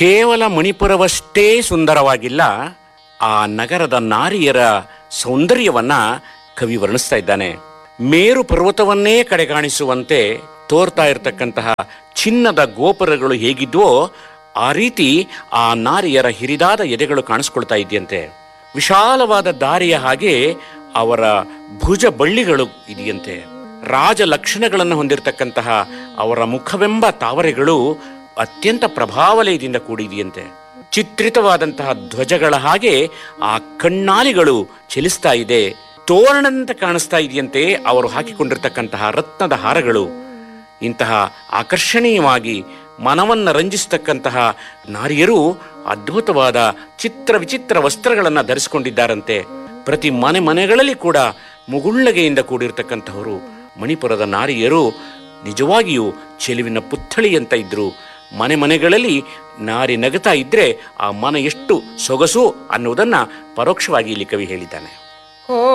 ಕೇವಲ ಮಣಿಪುರವಷ್ಟೇ ಸುಂದರವಾಗಿಲ್ಲ ಆ ನಗರದ ನಾರಿಯರ ಸೌಂದರ್ಯವನ್ನ ಕವಿ ವರ್ಣಿಸ್ತಾ ಇದ್ದಾನೆ ಮೇರು ಪರ್ವತವನ್ನೇ ಕಡೆಗಾಣಿಸುವಂತೆ ತೋರ್ತಾ ಇರತಕ್ಕಂತಹ ಚಿನ್ನದ ಗೋಪುರಗಳು ಹೇಗಿದ್ವೋ ಆ ರೀತಿ ಆ ನಾರಿಯರ ಹಿರಿದಾದ ಎದೆಗಳು ಕಾಣಿಸ್ಕೊಳ್ತಾ ಇದೆಯಂತೆ ವಿಶಾಲವಾದ ದಾರಿಯ ಹಾಗೆ ಅವರ ಭುಜ ಬಳ್ಳಿಗಳು ಇದೆಯಂತೆ ರಾಜ ಲಕ್ಷಣಗಳನ್ನು ಹೊಂದಿರತಕ್ಕಂತಹ ಅವರ ಮುಖವೆಂಬ ತಾವರೆಗಳು ಅತ್ಯಂತ ಪ್ರಭಾವಲಯದಿಂದ ಕೂಡಿದೆಯಂತೆ ಚಿತ್ರಿತವಾದಂತಹ ಧ್ವಜಗಳ ಹಾಗೆ ಆ ಕಣ್ಣಾಲಿಗಳು ಚಲಿಸ್ತಾ ಇದೆ ತೋರಣಂತೆ ಕಾಣಿಸ್ತಾ ಇದೆಯಂತೆ ಅವರು ಹಾಕಿಕೊಂಡಿರ್ತಕ್ಕಂತಹ ರತ್ನದ ಹಾರಗಳು ಇಂತಹ ಆಕರ್ಷಣೀಯವಾಗಿ ಮನವನ್ನ ರಂಜಿಸತಕ್ಕಂತಹ ನಾರಿಯರು ಅದ್ಭುತವಾದ ಚಿತ್ರ ವಿಚಿತ್ರ ವಸ್ತ್ರಗಳನ್ನು ಧರಿಸಿಕೊಂಡಿದ್ದಾರಂತೆ ಪ್ರತಿ ಮನೆ ಮನೆಗಳಲ್ಲಿ ಕೂಡ ಮುಗುಳ್ನಗೆಯಿಂದ ಕೂಡಿರ್ತಕ್ಕಂತಹವರು ಮಣಿಪುರದ ನಾರಿಯರು ನಿಜವಾಗಿಯೂ ಚೆಲುವಿನ ಪುತ್ಥಳಿ ಅಂತ ಇದ್ರು ಮನೆ ಮನೆಗಳಲ್ಲಿ ನಾರಿ ನಗತಾ ಇದ್ರೆ ಆ ಮನ ಎಷ್ಟು ಸೊಗಸು ಅನ್ನುವುದನ್ನ ಪರೋಕ್ಷವಾಗಿ ಇಲ್ಲಿ ಕವಿ ಹೇಳಿದ್ದಾನೆ ಓ